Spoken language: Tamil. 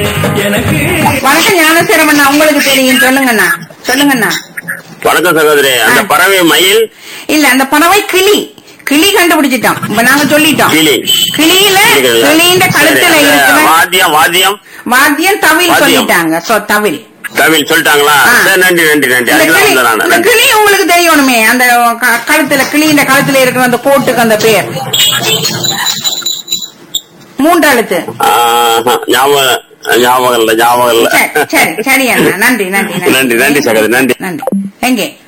எனக்கு வணக்கம் ஞானசேரம் அண்ணா உங்களுக்கு தெரியும் சொல்லுங்கண்ணா சொல்லுங்கண்ணா வணக்கம் சகோதரி அந்த ஆ. பறவை மயில் இல்ல அந்த பறவை கிளி கிளி கண்டுபிடிச்சிட்டோம் இப்ப நாங்க சொல்லிட்டோம் கிளி கிளியில கிளியின் கழுத்துல சரி, அந்த இருக்கிற வாத்தியம் வாத்தியம் வாத்தியம் தவில் வாத்தியம். சொல்லிட்டாங்க சோ தவில் தமிழ் சொல்லிட்டாங்களா ஆ. சரி நன்றி நன்றி நன்றி இந்த அதுக்கு கிளி தான் வந்தேன் இந்த நான் கிளி உங்களுக்கு தெரியணுமே அந்த க- கழுத்துல கிளியின் கழுத்துல இருக்கிற அந்த கோட்டுக்கு அந்த பேர் மூன்று எழுத்து ஆஹா, ஞாபகம் ஞாபகம் இல்ல ஞாபகம் இல்ல சரி சரி சரி அண்ணா நன்றி நன்றி நன்றி நன்றி சகோதரி நன்றி நன்றி எங்கே